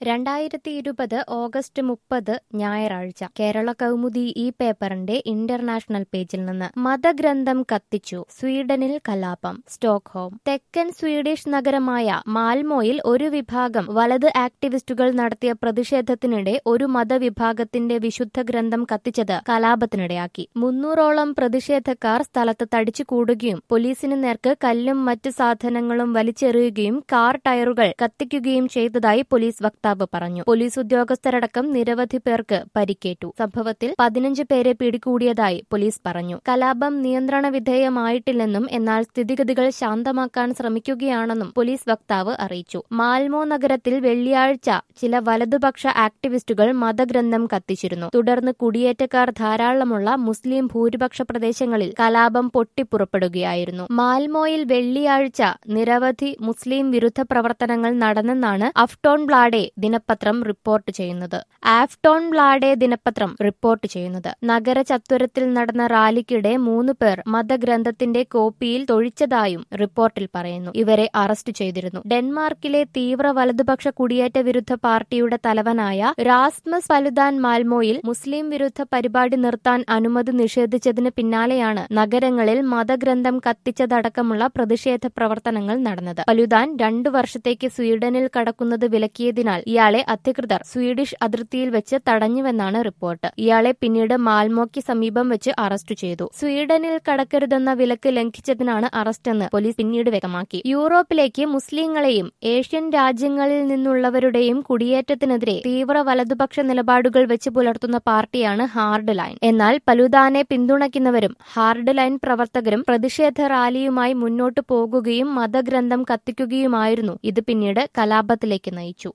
രണ്ടായിരത്തി ഇരുപത് ഓഗസ്റ്റ് മുപ്പത് ഞായറാഴ്ച കേരള കൗമുദി ഈ പേപ്പറിന്റെ ഇന്റർനാഷണൽ പേജിൽ നിന്ന് മതഗ്രന്ഥം കത്തിച്ചു സ്വീഡനിൽ കലാപം സ്റ്റോക്ക്ഹോം തെക്കൻ സ്വീഡിഷ് നഗരമായ മാൽമോയിൽ ഒരു വിഭാഗം വലത് ആക്ടിവിസ്റ്റുകൾ നടത്തിയ പ്രതിഷേധത്തിനിടെ ഒരു മതവിഭാഗത്തിന്റെ വിശുദ്ധ ഗ്രന്ഥം കത്തിച്ചത് കലാപത്തിനിടയാക്കി മുന്നൂറോളം പ്രതിഷേധക്കാർ സ്ഥലത്ത് തടിച്ചുകൂടുകയും പോലീസിന് നേർക്ക് കല്ലും മറ്റ് സാധനങ്ങളും വലിച്ചെറിയുകയും കാർ ടയറുകൾ കത്തിക്കുകയും ചെയ്തതായി പോലീസ് വക്താവ് പറഞ്ഞു പോലീസ് ഉദ്യോഗസ്ഥരടക്കം നിരവധി പേർക്ക് പരിക്കേറ്റു സംഭവത്തിൽ പതിനഞ്ച് പേരെ പിടികൂടിയതായി പോലീസ് പറഞ്ഞു കലാപം നിയന്ത്രണ വിധേയമായിട്ടില്ലെന്നും എന്നാൽ സ്ഥിതിഗതികൾ ശാന്തമാക്കാൻ ശ്രമിക്കുകയാണെന്നും പോലീസ് വക്താവ് അറിയിച്ചു മാൽമോ നഗരത്തിൽ വെള്ളിയാഴ്ച ചില വലതുപക്ഷ ആക്ടിവിസ്റ്റുകൾ മതഗ്രന്ഥം കത്തിച്ചിരുന്നു തുടർന്ന് കുടിയേറ്റക്കാർ ധാരാളമുള്ള മുസ്ലിം ഭൂരിപക്ഷ പ്രദേശങ്ങളിൽ കലാപം പൊട്ടിപ്പുറപ്പെടുകയായിരുന്നു മാൽമോയിൽ വെള്ളിയാഴ്ച നിരവധി മുസ്ലിം വിരുദ്ധ പ്രവർത്തനങ്ങൾ നടന്നെന്നാണ് അഫ്ടോൺ ബ്ലാഡെ ദിനപത്രം റിപ്പോർട്ട് ചെയ്യുന്നത് ആഫ്ടോൺ ബ്ലാഡെ ദിനപത്രം റിപ്പോർട്ട് ചെയ്യുന്നത് നഗര ചത്വരത്തിൽ നടന്ന റാലിക്കിടെ മൂന്ന് പേർ മതഗ്രന്ഥത്തിന്റെ കോപ്പിയിൽ തൊഴിച്ചതായും റിപ്പോർട്ടിൽ പറയുന്നു ഇവരെ അറസ്റ്റ് ചെയ്തിരുന്നു ഡെൻമാർക്കിലെ തീവ്ര വലതുപക്ഷ കുടിയേറ്റ വിരുദ്ധ പാർട്ടിയുടെ തലവനായ റാസ്മസ് പലുദാൻ മാൽമോയിൽ മുസ്ലിം വിരുദ്ധ പരിപാടി നിർത്താൻ അനുമതി നിഷേധിച്ചതിന് പിന്നാലെയാണ് നഗരങ്ങളിൽ മതഗ്രന്ഥം കത്തിച്ചതടക്കമുള്ള പ്രതിഷേധ പ്രവർത്തനങ്ങൾ നടന്നത് പലുദാൻ രണ്ടു വർഷത്തേക്ക് സ്വീഡനിൽ കടക്കുന്നത് വിലക്കിയതിനാൽ ഇയാളെ അധികൃതർ സ്വീഡിഷ് അതിർത്തിയിൽ വെച്ച് തടഞ്ഞുവെന്നാണ് റിപ്പോർട്ട് ഇയാളെ പിന്നീട് മാൽമോയ്ക്ക് സമീപം വെച്ച് അറസ്റ്റ് ചെയ്തു സ്വീഡനിൽ കടക്കരുതെന്ന വിലക്ക് ലംഘിച്ചതിനാണ് അറസ്റ്റെന്ന് പോലീസ് പിന്നീട് വ്യക്തമാക്കി യൂറോപ്പിലേക്ക് മുസ്ലിങ്ങളെയും ഏഷ്യൻ രാജ്യങ്ങളിൽ നിന്നുള്ളവരുടെയും കുടിയേറ്റത്തിനെതിരെ തീവ്ര വലതുപക്ഷ നിലപാടുകൾ വെച്ച് പുലർത്തുന്ന പാർട്ടിയാണ് ഹാർഡ് ലൈൻ എന്നാൽ പലുദാനെ പിന്തുണയ്ക്കുന്നവരും ഹാർഡ് ലൈൻ പ്രവർത്തകരും പ്രതിഷേധ റാലിയുമായി മുന്നോട്ടു പോകുകയും മതഗ്രന്ഥം കത്തിക്കുകയുമായിരുന്നു ഇത് പിന്നീട് കലാപത്തിലേക്ക് നയിച്ചു